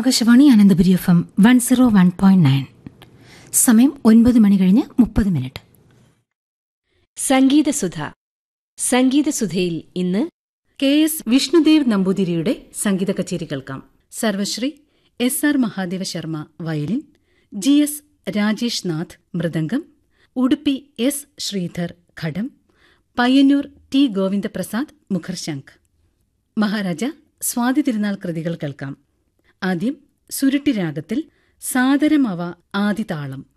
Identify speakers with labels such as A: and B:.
A: Akashvani Ananthapuri F M one zero one point nine സമയം ഒൻപത് മണി കഴിഞ്ഞ് മുപ്പത് മിനിറ്റ്
B: സംഗീതസുധ സംഗീതസുധയിൽ ഇന്ന്
C: കെ എസ് വിഷ്ണുദേവ് നമ്പൂതിരിയുടെ സംഗീത കച്ചേരി കേൾക്കാം Sarvashri S R Mahadeva Sharma violin G S Rajesh Nath mridangam Udupi S Sridhar ghatam Payyanur T Govindaprasad mukharshankh Maharaja Swathi Thirunal കൃതികൾ കേൾക്കാം ആദ്യം സുരുട്ടി രാഗത്തിൽ സാദരമവ ആദിതാളം